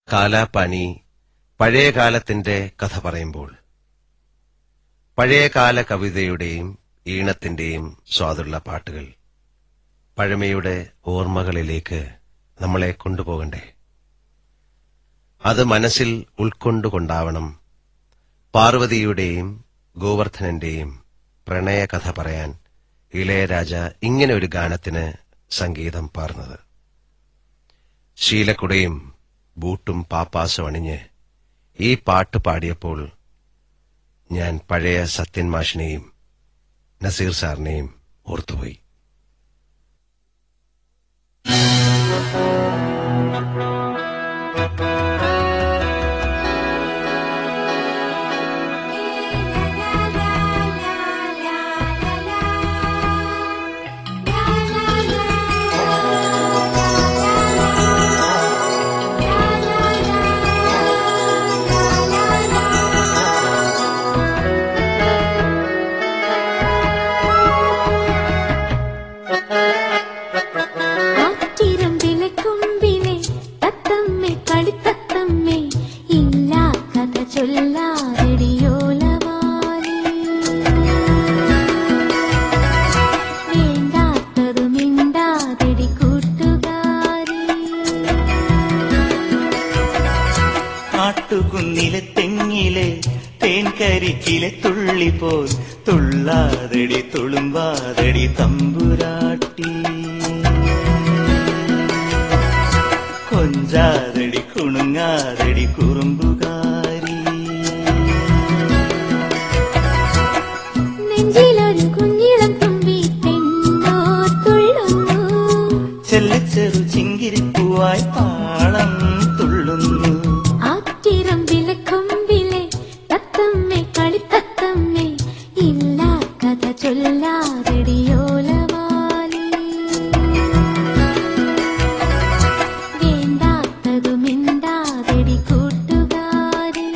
കാലാപാനി പഴയകാലത്തിന്റെ കഥ പറയുമ്പോൾ പഴയകാല കവിതയുടെയും ഈണത്തിന്റെയും സ്വാദുള്ള പാട്ടുകൾ പഴമയുടെ ഓർമ്മകളിലേക്ക് നമ്മളെ കൊണ്ടുപോകണ്ടേ അത് മനസ്സിൽ ഉൾക്കൊണ്ടുകൊണ്ടാവണം പാർവതിയുടെയും ഗോവർദ്ധനന്റെയും പ്രണയകഥ പറയാൻ ഇളയരാജ ഇങ്ങനെ ഒരു ഗാനത്തിന് സംഗീതം പാർന്നത് ശീലക്കുടയും ബൂട്ടും പാപ്പാസും അണിഞ്ഞ് ഈ പാട്ട് പാടിയപ്പോൾ ഞാൻ പഴയ സത്യൻ മാഷിനെയും നസീർ സാറിനെയും ഓർത്തുപോയി ആറ്റിരമ്പിലെ കൊമ്പിലെ തത്തമ്മേ കളിത്തത്തമ്മേ ഇല്ലാ കഥ ചൊല്ലാതെടിയോലവാലി വേണ്ടാത്തതു മിണ്ടാതെടി കൂട്ടുകാരി ആട്ടുകുന്നിലെ തെങ്ങിലെ തേൻകരിക്കിലെ തുള്ളി പോൽ തുള്ളാതടി തുളുമ്പാതടി തമ്പുരാട്ടി കൊഞ്ചാതടി കുണുങ്ങാതടി കുറുമ്പുകാരി നെഞ്ചിലൊരു കുഞ്ഞിളം തുമ്പി പെണ്ണോ തുള്ളുന്നു ചെല്ലച്ചെറു ചിങ്കിരിപ്പൂവായി താളം തുള്ളുന്നു ആറ്റിരമ്പിലെ കൊമ്പിലെ തത്തമ്മേ കളിത്തത്തമ്മേ ഇല്ല കഥ ചൊല്ലാതെടിയോലവാലി വേണ്ടാത്തതു മിണ്ടാതെടി കൂട്ടുകാരി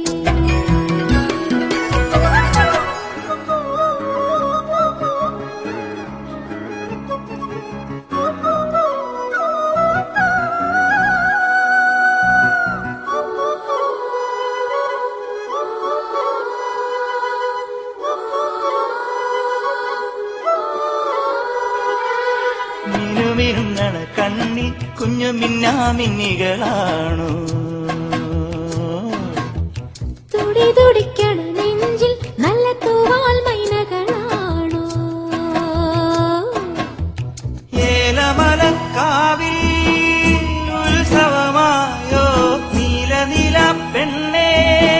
മിനുമിനുങ്ങണ കണ്ണിൽ കുഞ്ഞു മിന്നാമിന്നികളാണോ തുടി തുടിക്കണ നെഞ്ചിൽ നല്ല തൂവാൽ മൈനകളാണോ ഏലമലക്കാവിൽ ഉത്സവമായോ നീലനില പെണ്ണേ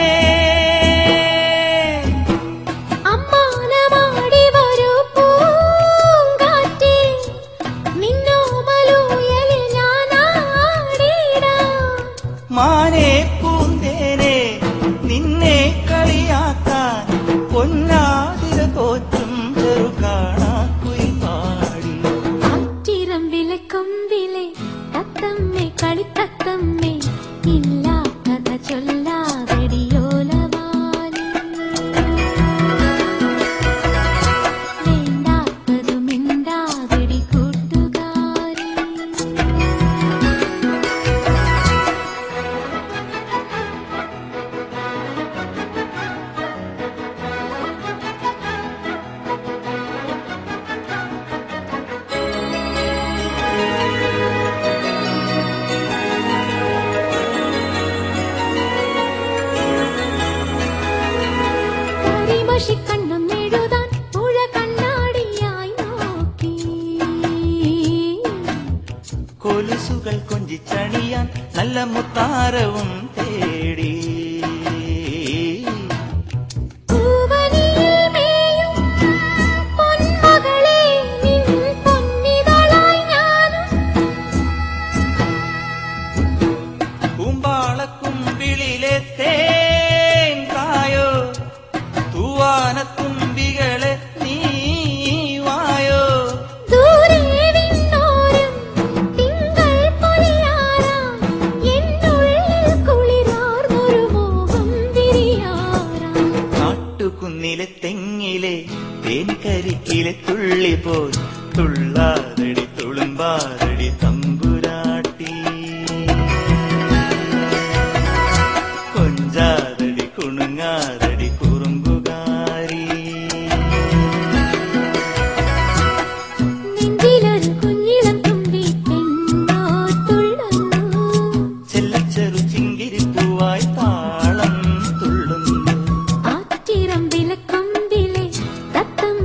അമ്മാനമാടി വരൂ പൂങ്കാറ്റേ നിന്നോമലൂയലിൽ ഞാനാടിടാം മാനേ പൂന്തേനെ നിന്നെ കളിയാക്കാൻ പൊന്നാതിര പോറ്റും ചെറു കാണാക്കുയിൽ പാടി ആറ്റിരമ്പിലെ കൊമ്പിലെ തത്തമ്മേ കളിത്തത്തമ്മേ ഇല്ല കഥ ചൊല്ലാതെടിയോലവാലി വേണ്ടാത്തതു മിണ്ടാതെടി കൂട്ടുകാരി കരിമഷിക്കണ്ണും എഴുതാൻ പുഴ കണ്ണാടിയായി നോക്കി കൊലുസുകൾ കൊഞ്ചിച്ചണിയാൻ നല്ല മുത്താരവും തേടി പൂവനിയിൽ മേയും പൊന്മകളെ നിൻ പൊന്നിതളായി ഞാനും കുമ്പാളക്കുമ്പിളിലെ തേൻ കായോ തൂവാനത്തുമ്പികളെ നീ വായോ ദൂരെ വിണ്ണോരം തിങ്കൾ പൊലിയാറാം എന്നുള്ളിൽ കുളിരാർന്നൊരു മോഹം വിരിയാറാം കാട്ടുകുന്നിലെ തെങ്ങിലെ തേൻകരിക്കിലെ തുള്ളി പോൽ തുള്ളാതടി തുളുമ്പാതടി തമ്പുരാട്ടി തത്തം